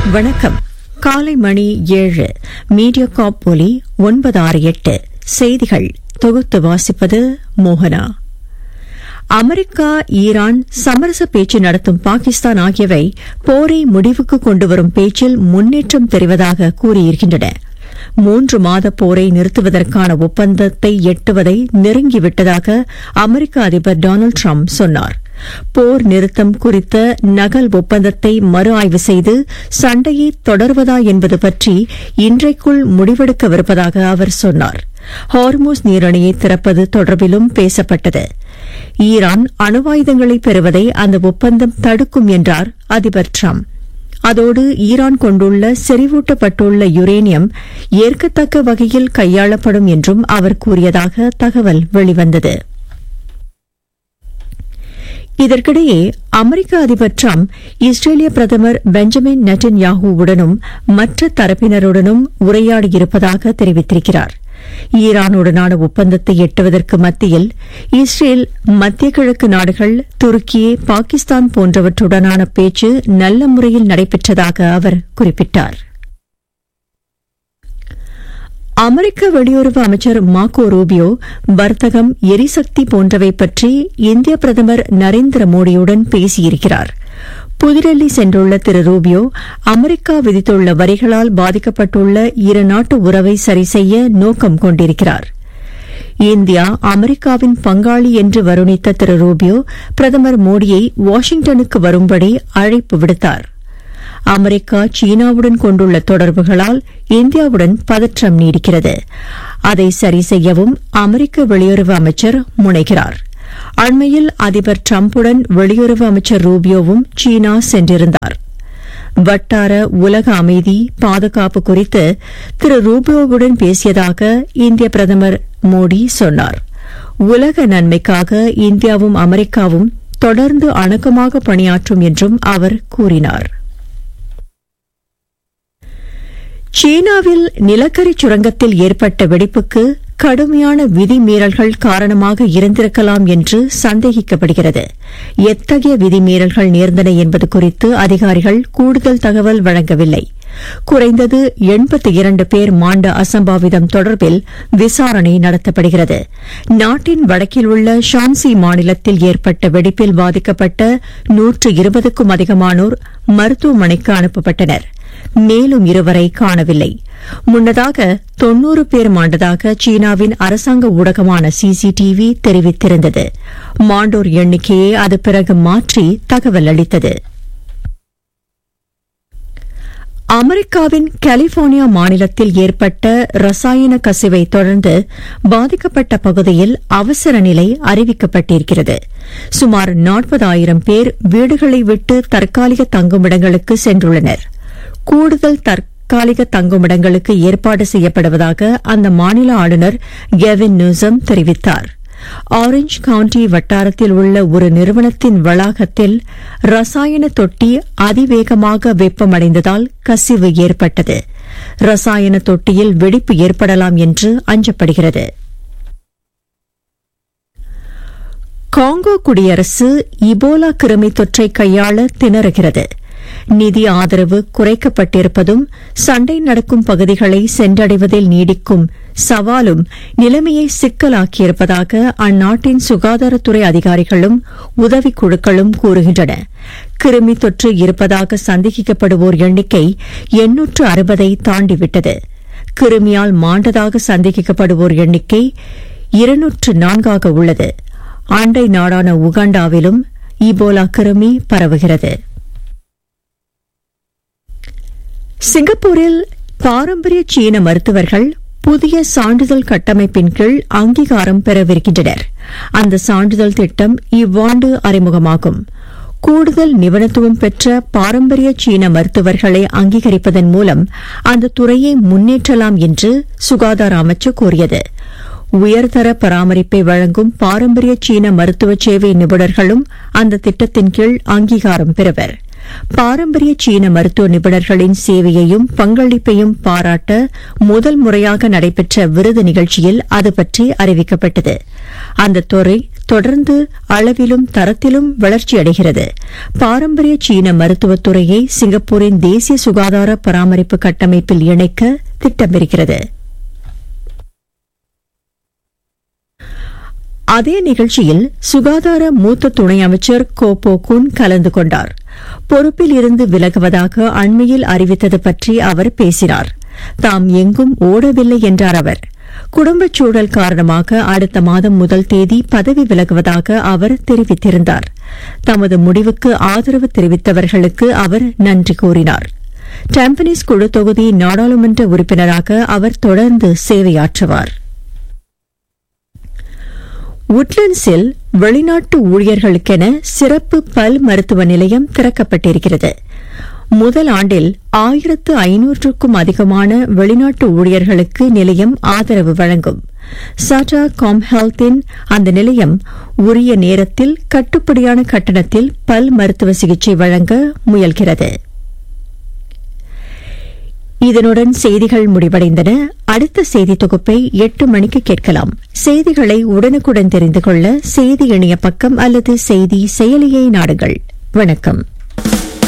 வணக்கம் காலை மணி ஏழு மீடியா காப் ஒலி ஒன்பது ஆறு எட்டு செய்திகள் தொகுத்து வாசிப்பது மோகனா அமெரிக்கா ஈரான் சமரச பேச்சு நடத்தும் பாகிஸ்தான் ஆகியவை போரை முடிவுக்கு கொண்டுவரும் பேச்சில் முன்னேற்றம் தெரிவதாக கூறியிருக்கின்றன மூன்று மாத போரை நிறுத்துவதற்கான ஒப்பந்தத்தை எட்டுவதை நெருங்கிவிட்டதாக அமெரிக்க அதிபர் டொனால்டு ட்ரம்ப் சொன்னார் போர் நிறுத்தம் குறித்த நகல் ஒப்பந்தத்தை மறு ஆய்வு செய்து சண்டையை தொடர்வதா என்பது பற்றி இன்றைக்குள் முடிவெடுக்கவிருப்பதாக அவர் சொன்னார் ஹார்மோஸ் நீரணியை திறப்பது தொடர்பிலும் பேசப்பட்டது ஈரான் அணுவாயுதங்களை பெறுவதை அந்த ஒப்பந்தம் தடுக்கும் என்றார் அதிபர் ட்ரம்ப் அதோடு ஈரான் கொண்டுள்ள செறிவூட்டப்பட்டுள்ள யுரேனியம் ஏற்கத்தக்க வகையில் கையாளப்படும் என்றும் அவர் கூறியதாக தகவல் வெளிவந்தது இதற்கிடையே அமெரிக்க அதிபர் ட்ரம்ப் இஸ்ரேலிய பிரதமர் பெஞ்சமின் நெட்டன்யாஹூவுடனும் மற்ற தரப்பினருடனும் உரையாடியிருப்பதாக தெரிவித்திருக்கிறார் ஈரானுடனான ஒப்பந்தத்தை எட்டுவதற்கு மத்தியில் இஸ்ரேல் மத்திய கிழக்கு நாடுகள் துருக்கி பாகிஸ்தான் போன்றவற்றுடனான பேச்சு நல்ல முறையில் நடைபெற்றதாக அவர் குறிப்பிட்டார் அமெரிக்க வெளியுறவு அமைச்சர் மார்க்கோ ரூபியோ வர்த்தகம் எரிசக்தி போன்றவை பற்றி இந்திய பிரதமர் நரேந்திர மோடியுடன் பேசியிருக்கிறார் புதுடெல்லி சென்றுள்ள திரு ரூபியோ அமெரிக்கா விதித்துள்ள வரிகளால் பாதிக்கப்பட்டுள்ள இரு நாட்டு உறவை சரி செய்ய நோக்கம் கொண்டிருக்கிறார் இந்தியா அமெரிக்காவின் பங்காளி என்று வருணித்த திரு ரூபியோ பிரதமர் மோடியை வாஷிங்டனுக்கு வரும்படி அழைப்பு விடுத்தார் அமெரிக்கா சீனாவுடன் கொண்டுள்ள தொடர்புகளால் இந்தியாவுடன் பதற்றம் நீடிக்கிறது அதை சரி செய்யவும் அமெரிக்க வெளியுறவு அமைச்சர் முனைகிறார் அண்மையில் அதிபர் டிரம்புடன் வெளியுறவு அமைச்சர் ரூபியோவும் சீனா சென்றிருந்தார் வட்டார உலக அமைதி பாதுகாப்பு குறித்து திரு ரூபியோவுடன் பேசியதாக இந்திய பிரதமர் மோடி சொன்னார் உலக நன்மைக்காக இந்தியாவும் அமெரிக்காவும் தொடர்ந்து அணுக்கமாக பணியாற்றும் என்றும் அவர் கூறினார் சீனாவில் நிலக்கரி சுரங்கத்தில் ஏற்பட்ட வெடிப்புக்கு கடுமையான விதிமீறல்கள் காரணமாக இருந்திருக்கலாம் என்று சந்தேகிக்கப்படுகிறது எத்தகைய விதிமீறல்கள் நேர்ந்தன என்பது குறித்து அதிகாரிகள் கூடுதல் தகவல் வழங்கவில்லை குறைந்தது எண்பத்தி இரண்டு பேர் மாண்ட அசம்பாவிதம் தொடர்பில் விசாரணை நடத்தப்படுகிறது நாட்டின் வடக்கில் உள்ள ஷான்சி மாநிலத்தில் ஏற்பட்ட வெடிப்பில் பாதிக்கப்பட்ட நூற்று இருபதுக்கும் அதிகமானோர் மருத்துவமனைக்கு அனுப்பப்பட்டனா் மேலும் இருவரை காணவில்லை முன்னதாக தொன்னூறு பேர் மாண்டதாக சீனாவின் அரசாங்க ஊடகமான சிசிடிவி தெரிவித்திருந்தது மாண்டோர் எண்ணிக்கையை அது பிறகு மாற்றி தகவல் அளித்தது அமெரிக்காவின் கலிபோர்னியா மாநிலத்தில் ஏற்பட்ட ரசாயன கசிவை தொடர்ந்து பாதிக்கப்பட்ட பகுதியில் அவசர நிலை அறிவிக்கப்பட்டிருக்கிறது சுமார் நாற்பதாயிரம் பேர் வீடுகளை விட்டு தற்காலிக தங்குமிடங்களுக்கு சென்றுள்ளனா் கூடுதல் தற்காலிக தங்குமிடங்களுக்கு ஏற்பாடு செய்யப்படுவதாக அந்த மாநில ஆளுநர் கெவின் நியூசம் தெரிவித்தார் ஆரஞ்ச் கவுண்டி வட்டாரத்தில் உள்ள ஒரு நிறுவனத்தின் வளாகத்தில் ரசாயன தொட்டி அதிவேகமாக வெப்பமடைந்ததால் கசிவு ஏற்பட்டது ரசாயன தொட்டியில் வெடிப்பு ஏற்படலாம் என்று அஞ்சப்படுகிறது காங்கோ குடியரசு இபோலா கிருமி தொற்றை கையாள திணறுகிறது நிதி ஆதரவு குறைக்கப்பட்டிருப்பதும் சண்டை நடக்கும் பகுதிகளை சென்றடைவதில் நீடிக்கும் சவாலும் நிலைமையை சிக்கலாக்கியிருப்பதாக அந்நாட்டின் சுகாதாரத்துறை அதிகாரிகளும் உதவிக்குழுக்களும் கூறுகின்றன கிருமி தொற்று இருப்பதாக சந்தேகிக்கப்படுவோர் எண்ணிக்கை எண்ணூற்று அறுபதை தாண்டிவிட்டது கிருமியால் மாண்டதாக சந்தேகிக்கப்படுவோர் எண்ணிக்கை இருநூற்று நான்காக உள்ளது அண்டை நாடான உகாண்டாவிலும் ஈபோலா கிருமி பரவுகிறது சிங்கப்பூரில் பாரம்பரிய சீன மருத்துவர்கள் புதிய சான்றிதழ் கட்டமைப்பின் கீழ் அங்கீகாரம் பெறவிருக்கின்றனர் அந்த சான்றிதழ் திட்டம் இவ்வாண்டு அறிமுகமாகும் கூடுதல் நிபுணத்துவம் பெற்ற பாரம்பரிய சீன மருத்துவர்களை அங்கீகரிப்பதன் மூலம் அந்த துறையை முன்னேற்றலாம் என்று சுகாதார அமைச்சு கூறியது உயர்தர பராமரிப்பை வழங்கும் பாரம்பரிய சீன மருத்துவ சேவை நிபுணர்களும் அந்த திட்டத்தின் கீழ் அங்கீகாரம் பெறுவர் பாரம்பரிய சீன மருத்துவ நிபுணர்களின் சேவையையும் பங்களிப்பையும் பாராட்ட முதல் முறையாக நடைபெற்ற விருது நிகழ்ச்சியில் அது பற்றி அறிவிக்கப்பட்டது அந்த துறை தொடர்ந்து அளவிலும் தரத்திலும் வளர்ச்சியடைகிறது பாரம்பரிய சீன மருத்துவத்துறையை சிங்கப்பூரின் தேசிய சுகாதார பராமரிப்பு கட்டமைப்பில் இணைக்க திட்டமிருக்கிறது அதே நிகழ்ச்சியில் சுகாதார மூத்த துணை அமைச்சர் கோபோ குன் கலந்து கொண்டார் பொறுப்பில் இருந்து விலகுவதாக அண்மையில் அறிவித்தது பற்றி அவர் பேசினார் தாம் எங்கும் ஓடவில்லை என்றார் அவர் குடும்பச் சூழல் காரணமாக அடுத்த மாதம் முதல் தேதி பதவி விலகுவதாக அவர் தெரிவித்திருந்தார் தமது முடிவுக்கு ஆதரவு தெரிவித்தவர்களுக்கு அவர் நன்றி கூறினார் டாம்பனிஸ் குழு தொகுதி நாடாளுமன்ற உறுப்பினராக அவர் தொடர்ந்து சேவையாற்றுவார் உட்லண்ட்ஸில் வெளிநாட்டு ஊழியர்களுக்கென சிறப்பு பல் மருத்துவ நிலையம் திறக்கப்பட்டிருக்கிறது முதல் ஆண்டில் ஆயிரத்து ஐநூற்றுக்கும் அதிகமான வெளிநாட்டு ஊழியர்களுக்கு நிலையம் ஆதரவு வழங்கும் சாட்டா காம் ஹெல்த்தின் அந்த நிலையம் உரிய நேரத்தில் கட்டுப்படியான கட்டணத்தில் பல் மருத்துவ சிகிச்சை வழங்க முயல்கிறது இதனுடன் செய்திகள் முடிவடைந்தன அடுத்த செய்தி தொகுப்பை எட்டு மணிக்கு கேட்கலாம் செய்திகளை உடனுக்குடன் தெரிந்து கொள்ள செய்தி இணைய பக்கம் அல்லது செய்தி செயலியை நாடுங்கள் வணக்கம்